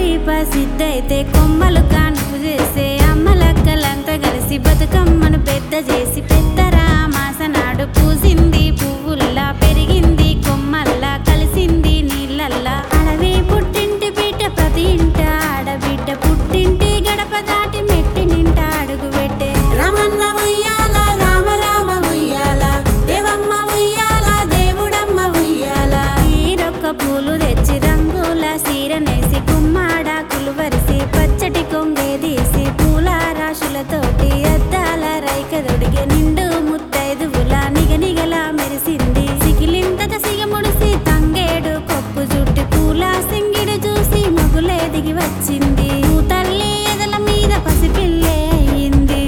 సిద్ధైతే కొమ్మలు కానుపు చేసే అమ్మలక్కలంతా కలిసి బతుకమ్మను పెద్ద చేసి పెద్దరా మాసనాడు పూసింది పువ్వుల్లా పెరిగింది కొమ్మల్లా కలిసింది నీళ్ళల్లా అడవి పుట్టింటి బిడ్డ ప్రతి ఇంట ఆడబిడ్డ పుట్టింటి గడప దాటి మెట్టి నింట అడుగు పెట్టే రమణ ఉయ్యాల రామ రామ ఉయ్యాల దేవమ్మ ఉయ్యాల దేవుడమ్మ ఉయ్యాల ఈరొక్క పూలు తెచ్చి రంగుల సీరనేసి గుమ్మాడాకులు వరిసి పచ్చటి కొంగేదీసి పూల రాశులతోటి అద్దాల రైక దొడిగే నిండు ముత్తైదువుల నిగనిగల మెరిసింది సిగిలింతత సిగముడిసి తంగేడు కొప్పు జుట్టి పూల సింగిడి చూసి మగులే దిగి వచ్చింది తల్లి ఎదల మీద పసిపిల్లే అయింది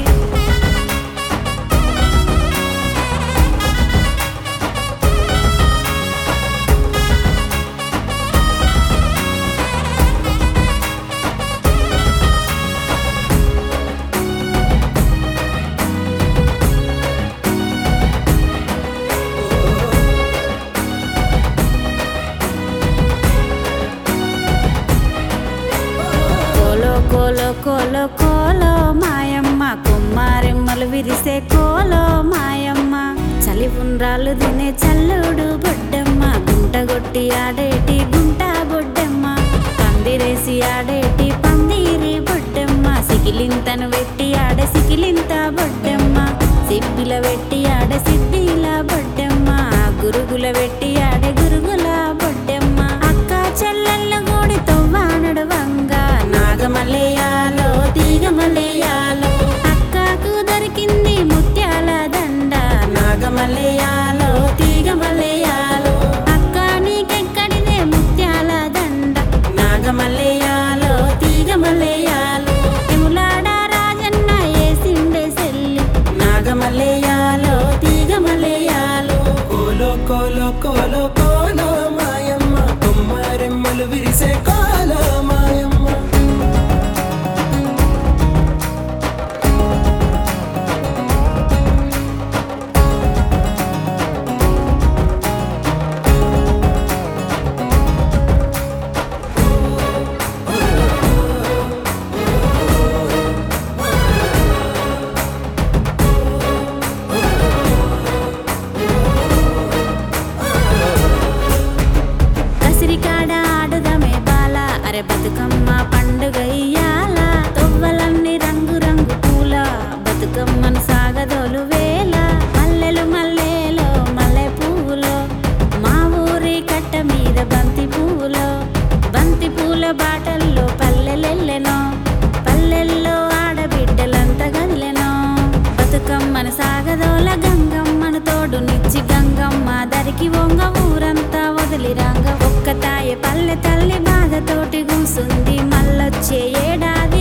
కోలో కోలో కోలో కోలో మాయమ్మ కుమ్మారెమ్మలు విరిసే కోలో మాయమ్మ చలి ఉండ్రాలు తినే చల్లుడు బొడ్డమ్మ గుంట కొట్టి ఆడేటి గుంట బొడ్డమ్మ పందిరేసి ఆడేటి పందిరి బొడ్డమ్మ సికిలింతను వెట్టి ఆడే సికిలింత బొడ్డమ్మ సిబ్బిల వెట్టి ఆడే సిబ్బిల బొడ్డమ్మ గురుగుల వెట్టి ఆడే గురుగుల బొడ్డమ్మ అక్క చెల్లెళ్ళ గూడి తొవ్వానడు వంగ నాగమలయాలో తీగమలయాలో అక్కకు దొరికింది ముత్యాల దండ నాగమలయాలో తీగమలయాలో అక్క నీకెక్కడిదే ముత్యాల దండ నాగమలయాలో తీగమలయాలో ఎములాడ రాజన్న ఏసిండే సెల్లి నాగమలయాలో తీగమలయాలో కోలో కోలో కోలో కోలో మాయమ్మ కొమ్మరెమ్మలు విరిసే కోలో మాయమ్మ కసిరికాడ ఆడుదమే బాల అరే బతుకమ్మ పండుగ ఇయ్యాల తొవ్వలన్నీ రంగు రంగు పూల బతుకమ్మను సాగదోలు వేల మల్లెలు మల్లెలో మల్లె పువ్వులో మా ఊరి కట్ట మీద బంతి పువ్వులో బంతి పూల బాటల్లో పల్లెలెల్లెనో పల్లెల్లో ఆడబిడ్డలంతా గదిలెనో బతుకమ్మను సాగదోల గంగమ్మను తోడునిచ్చి గంగమ్మ దరికి వంగ ఊరంతా వదిలి రంగ ఒక్క తాయ పల్లె తల్లి బాధతోటి కూసుంది మళ్ళొచ్చే ఏడాది